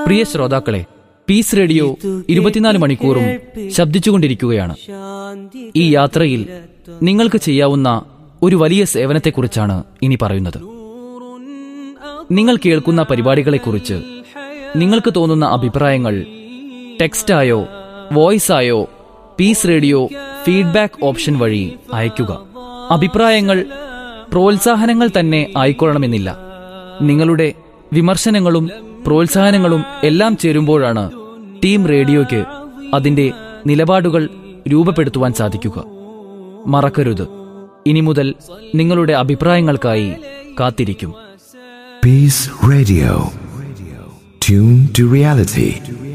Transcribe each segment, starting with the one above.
പ്രിയ ശ്രോതാക്കളെ piece radio ഇരുപത്തിനാല് മണിക്കൂറും ശബ്ദിച്ചുകൊണ്ടിരിക്കുകയാണ് ഈ യാത്രയിൽ നിങ്ങൾക്ക് ചെയ്യാവുന്ന ഒരു വലിയ സേവനത്തെക്കുറിച്ചാണ് ഇനി പറയുന്നത് നിങ്ങൾ കേൾക്കുന്ന പരിപാടികളെക്കുറിച്ച് നിങ്ങൾക്ക് തോന്നുന്ന അഭിപ്രായങ്ങൾ ടെക്സ്റ്റായോ വോയിസായോ പീസ് റേഡിയോ ഫീഡ്ബാക്ക് ഓപ്ഷൻ വഴി അയയ്ക്കുക അഭിപ്രായങ്ങൾ പ്രോത്സാഹനങ്ങൾ തന്നെ ആയിക്കൊള്ളണമെന്നില്ല നിങ്ങളുടെ വിമർശനങ്ങളും പ്രോത്സാഹനങ്ങളും എല്ലാം ചേരുമ്പോഴാണ് ടീം റേഡിയോയ്ക്ക് അതിന്റെ നിലപാടുകൾ രൂപപ്പെടുത്തുവാൻ സാധിക്കുക മറക്കരുത് ഇനി മുതൽ നിങ്ങളുടെ അഭിപ്രായങ്ങൾക്കായി കാത്തിരിക്കും Peace Radio. Tune to reality.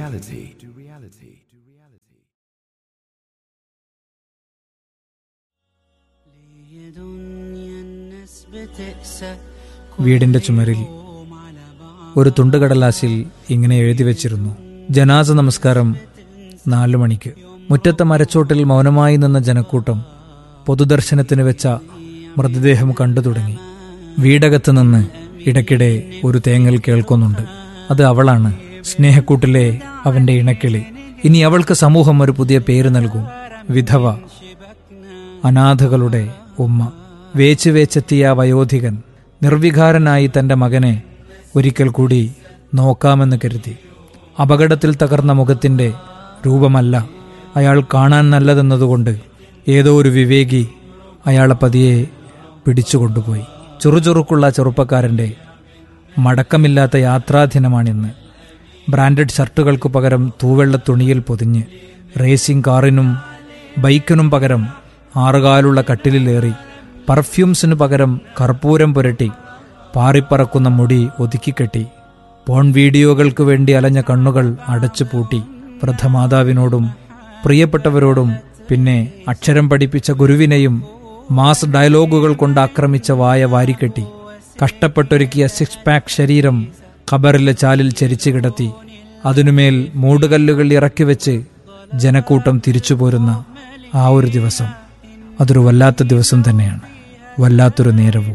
വീടിന്റെ ചുമരിൽ ഒരു തുണ്ടുകടലാസിൽ ഇങ്ങനെ എഴുതി വെച്ചിരുന്നു ജനാസ നമസ്കാരം നാലു മണിക്ക് മുറ്റത്തെ മരച്ചോട്ടിൽ മൗനമായി നിന്ന ജനക്കൂട്ടം പൊതുദർശനത്തിന് വെച്ച മൃതദേഹം കണ്ടു തുടങ്ങി വീടകത്ത് നിന്ന് ഇടയ്ക്കിടെ ഒരു തേങ്ങൽ കേൾക്കുന്നുണ്ട് അത് അവളാണ് സ്നേഹക്കൂട്ടിലെ അവന്റെ ഇണക്കിളി ഇനി അവൾക്ക് സമൂഹം ഒരു പുതിയ പേര് നൽകും വിധവ അനാഥകളുടെ ഉമ്മ വേച്ച് വേച്ചെത്തിയ ആ വയോധികൻ നിർവികാരനായി തന്റെ മകനെ ഒരിക്കൽ കൂടി നോക്കാമെന്ന് കരുതി അപകടത്തിൽ തകർന്ന മുഖത്തിന്റെ രൂപമല്ല അയാൾ കാണാൻ നല്ലതെന്നതുകൊണ്ട് ഏതോ ഒരു വിവേകി അയാളെ പതിയെ പിടിച്ചുകൊണ്ടുപോയി ചുറുചുറുക്കുള്ള ചെറുപ്പക്കാരന്റെ മടക്കമില്ലാത്ത യാത്രാദിനമാണിന്ന് ബ്രാൻഡഡ് ഷർട്ടുകൾക്ക് പകരം തൂവെള്ള തുണിയിൽ പൊതിഞ്ഞ് റേസിംഗ് കാറിനും ബൈക്കിനും പകരം ആറുകാലുള്ള കട്ടിലിലേറി പർഫ്യൂംസിനു പകരം കർപ്പൂരം പുരട്ടി പാറിപ്പറക്കുന്ന മുടി ഒതുക്കിക്കെട്ടി പോൺ വീഡിയോകൾക്ക് വേണ്ടി അലഞ്ഞ കണ്ണുകൾ അടച്ചു പൂട്ടി വൃദ്ധമാതാവിനോടും പ്രിയപ്പെട്ടവരോടും പിന്നെ അക്ഷരം പഠിപ്പിച്ച ഗുരുവിനെയും മാസ് ഡയലോഗുകൾ കൊണ്ട് ആക്രമിച്ച വായ വാരിക്കെട്ടി കഷ്ടപ്പെട്ടൊരുക്കിയ സിക്സ് പാക്ക് ശരീരം ഖബറിലെ ചാലിൽ ചരിച്ചു കിടത്തി അതിനുമേൽ മൂടുകല്ലുകൾ ഇറക്കി വെച്ച് ജനക്കൂട്ടം തിരിച്ചു പോരുന്ന ആ ഒരു ദിവസം അതൊരു വല്ലാത്ത ദിവസം തന്നെയാണ് വല്ലാത്തൊരു നേരവും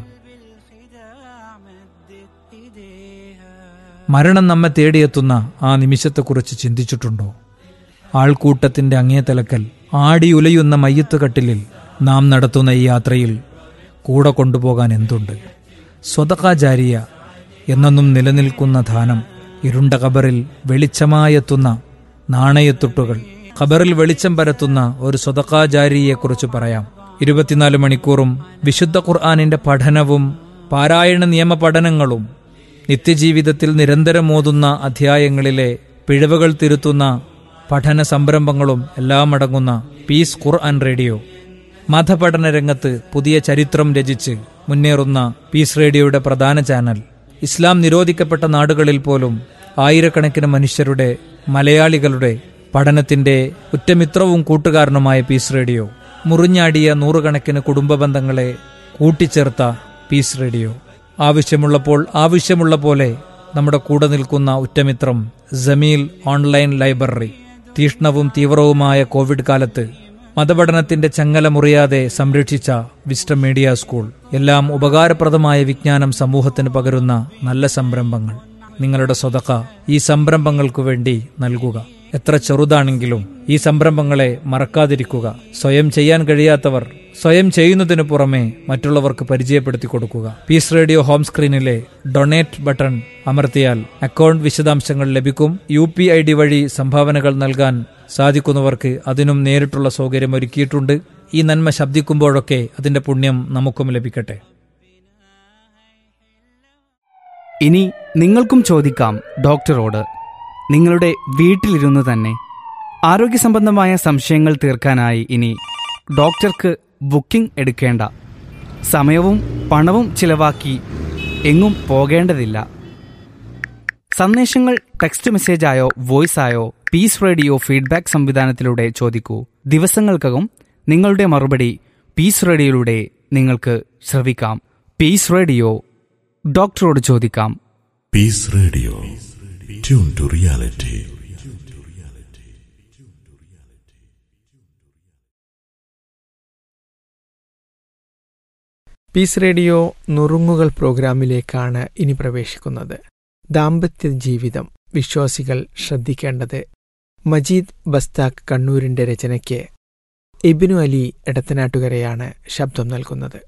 മരണം നമ്മെ തേടിയെത്തുന്ന ആ നിമിഷത്തെക്കുറിച്ച് ചിന്തിച്ചിട്ടുണ്ടോ ആൾക്കൂട്ടത്തിന്റെ അങ്ങേ തലക്കൽ ആടി ഉലയുന്ന മയ്യത്ത് കട്ടിലിൽ നാം നടത്തുന്ന ഈ യാത്രയിൽ കൂടെ കൊണ്ടുപോകാൻ എന്തുണ്ട് സ്വതകാചാരിയ എന്നെന്നും നിലനിൽക്കുന്ന ധാനം ഇരുണ്ട കബറിൽ വെളിച്ചമായെത്തുന്ന നാണയത്തുട്ടുകൾ ഖബറിൽ വെളിച്ചം പരത്തുന്ന ഒരു സ്വതകാചാരിയെക്കുറിച്ച് പറയാം ഇരുപത്തിനാല് മണിക്കൂറും വിശുദ്ധ ഖുർആാനിന്റെ പഠനവും പാരായണ നിയമ പഠനങ്ങളും നിത്യജീവിതത്തിൽ നിരന്തരം ഓതുന്ന അധ്യായങ്ങളിലെ പിഴവുകൾ തിരുത്തുന്ന പഠന സംരംഭങ്ങളും എല്ലാം അടങ്ങുന്ന പീസ് ഖുർആൻ റേഡിയോ മതപഠന രംഗത്ത് പുതിയ ചരിത്രം രചിച്ച് മുന്നേറുന്ന പീസ് റേഡിയോയുടെ പ്രധാന ചാനൽ ഇസ്ലാം നിരോധിക്കപ്പെട്ട നാടുകളിൽ പോലും ആയിരക്കണക്കിന് മനുഷ്യരുടെ മലയാളികളുടെ പഠനത്തിന്റെ ഉറ്റമിത്രവും കൂട്ടുകാരനുമായ പീസ് റേഡിയോ മുറിഞ്ഞാടിയ നൂറുകണക്കിന് കുടുംബ ബന്ധങ്ങളെ കൂട്ടിച്ചേർത്ത പീസ് റേഡിയോ ആവശ്യമുള്ളപ്പോൾ ആവശ്യമുള്ള പോലെ നമ്മുടെ കൂടെ നിൽക്കുന്ന ഉറ്റമിത്രം ജമീൽ ഓൺലൈൻ ലൈബ്രറി തീഷ്ണവും തീവ്രവുമായ കോവിഡ് കാലത്ത് മതപഠനത്തിന്റെ ചങ്ങല മുറിയാതെ സംരക്ഷിച്ച വിസ്റ്റം മീഡിയ സ്കൂൾ എല്ലാം ഉപകാരപ്രദമായ വിജ്ഞാനം സമൂഹത്തിന് പകരുന്ന നല്ല സംരംഭങ്ങൾ നിങ്ങളുടെ സ്വതക്ക ഈ സംരംഭങ്ങൾക്കു വേണ്ടി നൽകുക എത്ര ചെറുതാണെങ്കിലും ഈ സംരംഭങ്ങളെ മറക്കാതിരിക്കുക സ്വയം ചെയ്യാൻ കഴിയാത്തവർ സ്വയം ചെയ്യുന്നതിനു പുറമെ മറ്റുള്ളവർക്ക് പരിചയപ്പെടുത്തി കൊടുക്കുക പീസ് റേഡിയോ ഹോം സ്ക്രീനിലെ ഡൊണേറ്റ് ബട്ടൺ അമർത്തിയാൽ അക്കൗണ്ട് വിശദാംശങ്ങൾ ലഭിക്കും യു പി ഐ ഡി വഴി സംഭാവനകൾ നൽകാൻ സാധിക്കുന്നവർക്ക് അതിനും നേരിട്ടുള്ള സൗകര്യം ഒരുക്കിയിട്ടുണ്ട് ഈ നന്മ ശബ്ദിക്കുമ്പോഴൊക്കെ അതിന്റെ പുണ്യം നമുക്കും ലഭിക്കട്ടെ ഇനി നിങ്ങൾക്കും ചോദിക്കാം ഡോക്ടറോട് നിങ്ങളുടെ വീട്ടിലിരുന്ന് തന്നെ ആരോഗ്യ സംബന്ധമായ സംശയങ്ങൾ തീർക്കാനായി ഇനി ഡോക്ടർക്ക് ബുക്കിംഗ് എടുക്കേണ്ട സമയവും പണവും ചിലവാക്കി എങ്ങും പോകേണ്ടതില്ല സന്ദേശങ്ങൾ ടെക്സ്റ്റ് മെസ്സേജായോ വോയിസായോ പീസ് റേഡിയോ ഫീഡ്ബാക്ക് സംവിധാനത്തിലൂടെ ചോദിക്കൂ ദിവസങ്ങൾക്കകം നിങ്ങളുടെ മറുപടി പീസ് റേഡിയോയിലൂടെ നിങ്ങൾക്ക് ശ്രവിക്കാം പീസ് റേഡിയോ ഡോക്ടറോട് ചോദിക്കാം Peace Radio. Tune to reality. Peace radio നുറുങ്ങുകൾ പ്രോഗ്രാമിലേക്കാണ് ഇനി പ്രവേശിക്കുന്നത് ദാമ്പത്യ ജീവിതം വിശ്വാസികൾ ശ്രദ്ധിക്കേണ്ടത് മജീദ് ബസ്താഖ് കണ്ണൂരിന്റെ രചനയ്ക്ക് ഇബിനു അലി എടത്തനാട്ടുകരയാണ് ശബ്ദം നൽകുന്നത്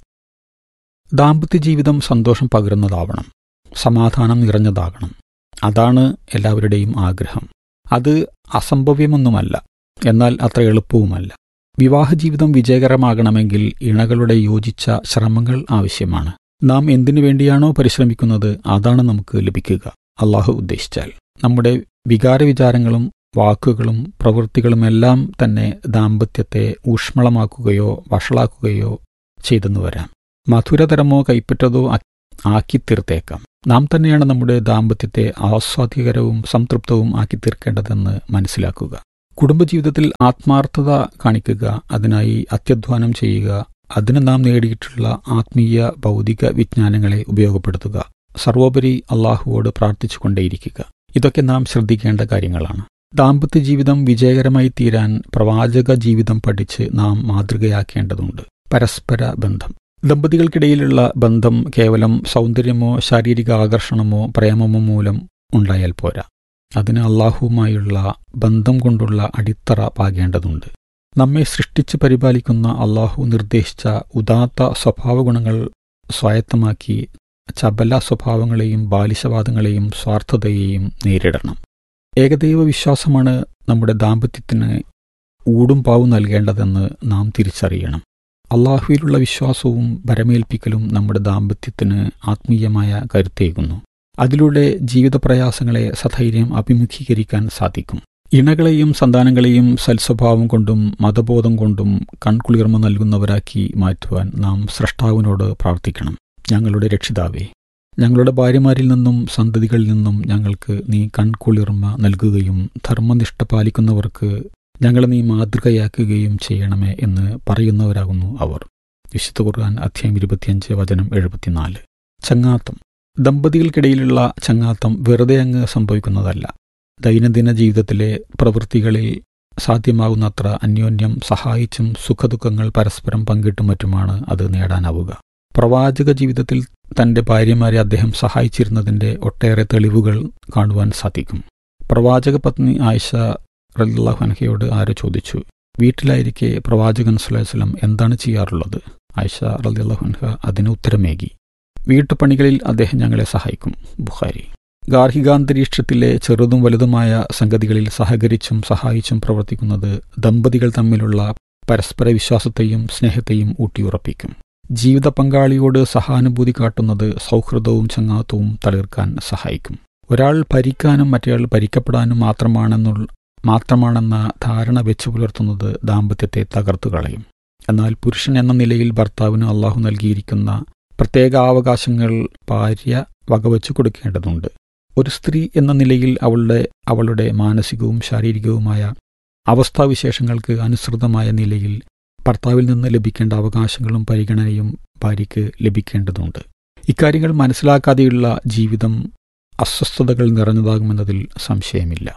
ദാമ്പത്യ ജീവിതം സന്തോഷം പകരുന്നതാവണം സമാധാനം നിറഞ്ഞതാകണം അതാണ് എല്ലാവരുടെയും ആഗ്രഹം അത് അസംഭവ്യമൊന്നുമല്ല എന്നാൽ അത്ര എളുപ്പവുമല്ല വിവാഹ ജീവിതം വിജയകരമാകണമെങ്കിൽ ഇണകളുടെ യോജിച്ച ശ്രമങ്ങൾ ആവശ്യമാണ് നാം എന്തിനു വേണ്ടിയാണോ പരിശ്രമിക്കുന്നത് അതാണ് നമുക്ക് ലഭിക്കുക അള്ളാഹു ഉദ്ദേശിച്ചാൽ നമ്മുടെ വികാരവിചാരങ്ങളും വാക്കുകളും പ്രവൃത്തികളുമെല്ലാം തന്നെ ദാമ്പത്യത്തെ ഊഷ്മളമാക്കുകയോ വഷളാക്കുകയോ ചെയ്തെന്നു വരാം മധുരതരമോ കൈപ്പറ്റതോ ആക്കിത്തീർത്തേക്കാം നാം തന്നെയാണ് നമ്മുടെ ദാമ്പത്യത്തെ ആസ്വാദ്യകരവും സംതൃപ്തവും ആക്കിത്തീർക്കേണ്ടതെന്ന് മനസ്സിലാക്കുക കുടുംബജീവിതത്തിൽ ആത്മാർത്ഥത കാണിക്കുക അതിനായി അത്യധ്വാനം ചെയ്യുക അതിന് നാം നേടിയിട്ടുള്ള ആത്മീയ ഭൗതിക വിജ്ഞാനങ്ങളെ ഉപയോഗപ്പെടുത്തുക സർവോപരി അള്ളാഹുവോട് പ്രാർത്ഥിച്ചുകൊണ്ടേയിരിക്കുക ഇതൊക്കെ നാം ശ്രദ്ധിക്കേണ്ട കാര്യങ്ങളാണ് ദാമ്പത്യ ജീവിതം വിജയകരമായി തീരാൻ പ്രവാചക ജീവിതം പഠിച്ച് നാം മാതൃകയാക്കേണ്ടതുണ്ട് പരസ്പര ബന്ധം ദമ്പതികൾക്കിടയിലുള്ള ബന്ധം കേവലം സൗന്ദര്യമോ ശാരീരിക ആകർഷണമോ പ്രേമമോ മൂലം ഉണ്ടായാൽ പോരാ അതിന് അള്ളാഹുവുമായുള്ള ബന്ധം കൊണ്ടുള്ള അടിത്തറ പാകേണ്ടതുണ്ട് നമ്മെ സൃഷ്ടിച്ച് പരിപാലിക്കുന്ന അള്ളാഹു നിർദ്ദേശിച്ച ഉദാത്ത സ്വഭാവഗുണങ്ങൾ സ്വായത്തമാക്കി ചപല സ്വഭാവങ്ങളെയും ബാലിശവാദങ്ങളെയും സ്വാർത്ഥതയെയും നേരിടണം ഏകദൈവ വിശ്വാസമാണ് നമ്മുടെ ദാമ്പത്യത്തിന് ഊടും പാവും നൽകേണ്ടതെന്ന് നാം തിരിച്ചറിയണം അള്ളാഹുവിലുള്ള വിശ്വാസവും ഭരമേൽപ്പിക്കലും നമ്മുടെ ദാമ്പത്യത്തിന് ആത്മീയമായ കരുത്തേകുന്നു അതിലൂടെ ജീവിതപ്രയാസങ്ങളെ സധൈര്യം അഭിമുഖീകരിക്കാൻ സാധിക്കും ഇണകളെയും സന്താനങ്ങളെയും സൽസ്വഭാവം കൊണ്ടും മതബോധം കൊണ്ടും കൺകുളിർമ നൽകുന്നവരാക്കി മാറ്റുവാൻ നാം സ്രഷ്ടാവിനോട് പ്രാർത്ഥിക്കണം ഞങ്ങളുടെ രക്ഷിതാവേ ഞങ്ങളുടെ ഭാര്യമാരിൽ നിന്നും സന്തതികളിൽ നിന്നും ഞങ്ങൾക്ക് നീ കൺകുളിർമ നൽകുകയും ധർമ്മനിഷ്ഠ പാലിക്കുന്നവർക്ക് ഞങ്ങളെ നീ മാതൃകയാക്കുകയും ചെയ്യണമേ എന്ന് പറയുന്നവരാകുന്നു അവർ വിശുദ്ധ ഖുർആൻ അധ്യായം ഇരുപത്തിയഞ്ച് വചനം എഴുപത്തിനാല് ചങ്ങാത്തം ദമ്പതികൾക്കിടയിലുള്ള ചങ്ങാത്തം വെറുതെ അങ്ങ് സംഭവിക്കുന്നതല്ല ദൈനംദിന ജീവിതത്തിലെ പ്രവൃത്തികളിൽ സാധ്യമാകുന്നത്ര അന്യോന്യം സഹായിച്ചും സുഖദുഃഖങ്ങൾ പരസ്പരം പങ്കിട്ടും മറ്റുമാണ് അത് നേടാനാവുക പ്രവാചക ജീവിതത്തിൽ തന്റെ ഭാര്യമാരെ അദ്ദേഹം സഹായിച്ചിരുന്നതിന്റെ ഒട്ടേറെ തെളിവുകൾ കാണുവാൻ സാധിക്കും പ്രവാചക പത്നി ആയിഷ റലിള്ളാഹു അൻഹയോട് ആരോ ചോദിച്ചു വീട്ടിലായിരിക്കെ പ്രവാചകൻ സുലൈസ്ലം എന്താണ് ചെയ്യാറുള്ളത് ആയിഷ റലിള്ളാഹു അൻഹ അതിന് ഉത്തരമേകി വീട്ടുപണികളിൽ അദ്ദേഹം ഞങ്ങളെ സഹായിക്കും ബുഖാരി ഗാർഹികാന്തരീക്ഷത്തിലെ ചെറുതും വലുതുമായ സംഗതികളിൽ സഹകരിച്ചും സഹായിച്ചും പ്രവർത്തിക്കുന്നത് ദമ്പതികൾ തമ്മിലുള്ള പരസ്പര വിശ്വാസത്തെയും സ്നേഹത്തെയും ഊട്ടിയുറപ്പിക്കും ജീവിത പങ്കാളിയോട് സഹാനുഭൂതി കാട്ടുന്നത് സൗഹൃദവും ചങ്ങാത്തവും തളിർക്കാൻ സഹായിക്കും ഒരാൾ ഭരിക്കാനും മറ്റേയാൾ ഭരിക്കപ്പെടാനും മാത്രമാണെന്നുള്ള മാത്രമാണെന്ന ധാരണ വെച്ചു പുലർത്തുന്നത് ദാമ്പത്യത്തെ തകർത്തു കളയും എന്നാൽ പുരുഷൻ എന്ന നിലയിൽ ഭർത്താവിന് അള്ളാഹു നൽകിയിരിക്കുന്ന പ്രത്യേക അവകാശങ്ങൾ ഭാര്യ വകവച്ചു കൊടുക്കേണ്ടതുണ്ട് ഒരു സ്ത്രീ എന്ന നിലയിൽ അവളുടെ അവളുടെ മാനസികവും ശാരീരികവുമായ അവസ്ഥാവിശേഷങ്ങൾക്ക് അനുസൃതമായ നിലയിൽ ഭർത്താവിൽ നിന്ന് ലഭിക്കേണ്ട അവകാശങ്ങളും പരിഗണനയും ഭാര്യയ്ക്ക് ലഭിക്കേണ്ടതുണ്ട് ഇക്കാര്യങ്ങൾ മനസ്സിലാക്കാതെയുള്ള ജീവിതം അസ്വസ്ഥതകൾ നിറഞ്ഞതാകുമെന്നതിൽ സംശയമില്ല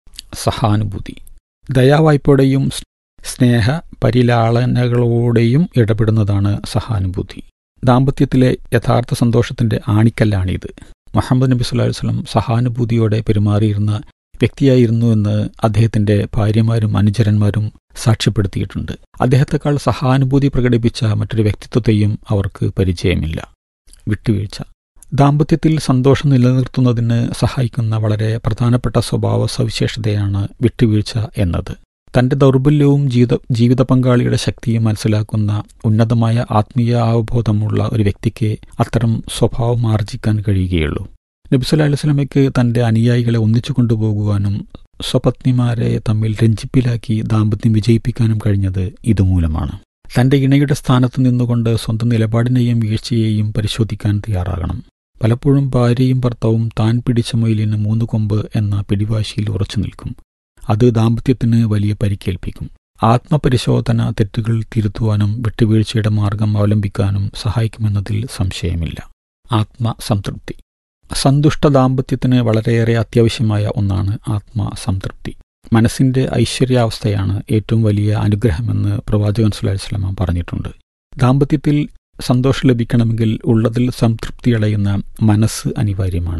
സഹാനുഭൂതി ദയാവായ്പയോടെയും സ്നേഹ പരിലാളനകളോടെയും ഇടപെടുന്നതാണ് സഹാനുഭൂതി ദാമ്പത്യത്തിലെ യഥാർത്ഥ സന്തോഷത്തിന്റെ ആണിക്കല്ലാണിത് മുഹമ്മദ് നബി സുല്ലാ വസ്ലം സഹാനുഭൂതിയോടെ പെരുമാറിയിരുന്ന വ്യക്തിയായിരുന്നു എന്ന് അദ്ദേഹത്തിന്റെ ഭാര്യമാരും അനുചരന്മാരും സാക്ഷ്യപ്പെടുത്തിയിട്ടുണ്ട് അദ്ദേഹത്തെക്കാൾ സഹാനുഭൂതി പ്രകടിപ്പിച്ച മറ്റൊരു വ്യക്തിത്വത്തെയും അവർക്ക് പരിചയമില്ല വിട്ടുവീഴ്ച ദാമ്പത്യത്തിൽ സന്തോഷം നിലനിർത്തുന്നതിന് സഹായിക്കുന്ന വളരെ പ്രധാനപ്പെട്ട സ്വഭാവ സവിശേഷതയാണ് വിട്ടുവീഴ്ച എന്നത് തന്റെ ദൗർബല്യവും ജീവിത ജീവിത പങ്കാളിയുടെ ശക്തിയും മനസ്സിലാക്കുന്ന ഉന്നതമായ ആത്മീയ അവബോധമുള്ള ഒരു വ്യക്തിക്ക് അത്തരം സ്വഭാവം ആർജിക്കാൻ കഴിയുകയുള്ളൂ നബിസുല്ലാ അലുസ്ലമയ്ക്ക് തന്റെ അനുയായികളെ ഒന്നിച്ചു കൊണ്ടുപോകുവാനും സ്വപത്നിമാരെ തമ്മിൽ രഞ്ജിപ്പിലാക്കി ദാമ്പത്യം വിജയിപ്പിക്കാനും കഴിഞ്ഞത് ഇതുമൂലമാണ് തന്റെ ഇണയുടെ സ്ഥാനത്ത് നിന്നുകൊണ്ട് സ്വന്തം നിലപാടിനെയും വീഴ്ചയെയും പരിശോധിക്കാൻ തയ്യാറാകണം പലപ്പോഴും ഭാര്യയും ഭർത്താവും താൻ പിടിച്ച മൊയിലിന് മൂന്ന് കൊമ്പ് എന്ന പിടിവാശിയിൽ ഉറച്ചു നിൽക്കും അത് ദാമ്പത്യത്തിന് വലിയ പരിക്കേൽപ്പിക്കും ആത്മപരിശോധന തെറ്റുകൾ തിരുത്തുവാനും വിട്ടുവീഴ്ചയുടെ മാർഗം അവലംബിക്കാനും സഹായിക്കുമെന്നതിൽ സംശയമില്ല ആത്മസംതൃപ്തി സന്തുഷ്ട ദാമ്പത്യത്തിന് വളരെയേറെ അത്യാവശ്യമായ ഒന്നാണ് ആത്മസംതൃപ്തി മനസ്സിന്റെ ഐശ്വര്യാവസ്ഥയാണ് ഏറ്റവും വലിയ അനുഗ്രഹമെന്ന് പ്രവാചകൻ സുലൈസ്ലാമ പറഞ്ഞിട്ടുണ്ട് ദാമ്പത്യത്തിൽ സന്തോഷം ലഭിക്കണമെങ്കിൽ ഉള്ളതിൽ സംതൃപ്തി അടയുന്ന മനസ്സ് അനിവാര്യമാണ്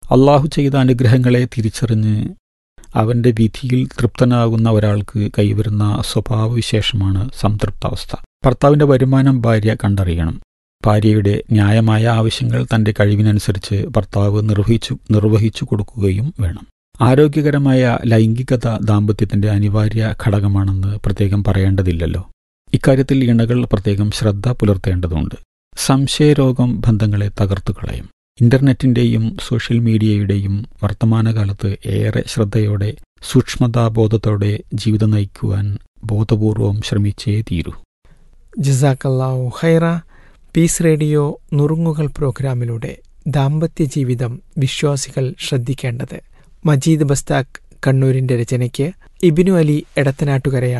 അള്ളാഹു ചെയ്ത അനുഗ്രഹങ്ങളെ തിരിച്ചറിഞ്ഞ് അവന്റെ വിധിയിൽ തൃപ്തനാകുന്ന ഒരാൾക്ക് കൈവരുന്ന സ്വഭാവവിശേഷമാണ് സംതൃപ്താവസ്ഥ ഭർത്താവിന്റെ വരുമാനം ഭാര്യ കണ്ടറിയണം ഭാര്യയുടെ ന്യായമായ ആവശ്യങ്ങൾ തന്റെ കഴിവിനനുസരിച്ച് ഭർത്താവ് നിർവഹിച്ചു നിർവഹിച്ചു കൊടുക്കുകയും വേണം ആരോഗ്യകരമായ ലൈംഗികത ദാമ്പത്യത്തിന്റെ അനിവാര്യ ഘടകമാണെന്ന് പ്രത്യേകം പറയേണ്ടതില്ലല്ലോ ഇക്കാര്യത്തിൽ ഇണകൾ പ്രത്യേകം ശ്രദ്ധ പുലർത്തേണ്ടതുണ്ട് സംശയരോഗം ബന്ധങ്ങളെ തകർത്തു കളയും ഇന്റർനെറ്റിന്റെയും സോഷ്യൽ മീഡിയയുടെയും വർത്തമാനകാലത്ത് ഏറെ ശ്രദ്ധയോടെ സൂക്ഷ്മതാബോധത്തോടെ ജീവിതം നയിക്കുവാൻ ബോധപൂർവം ശ്രമിച്ചേ തീരൂ ജസാക്കല്ലാഹു ഹൈറ പീസ് റേഡിയോ നുറുങ്ങുകൾ പ്രോഗ്രാമിലൂടെ ദാമ്പത്യ ജീവിതം വിശ്വാസികൾ ശ്രദ്ധിക്കേണ്ടത് മജീദ് ബസ്താഖ് കണ്ണൂരിന്റെ രചനയ്ക്ക് ഇബിനു അലി എടത്തനാട്ടുകരയാണ്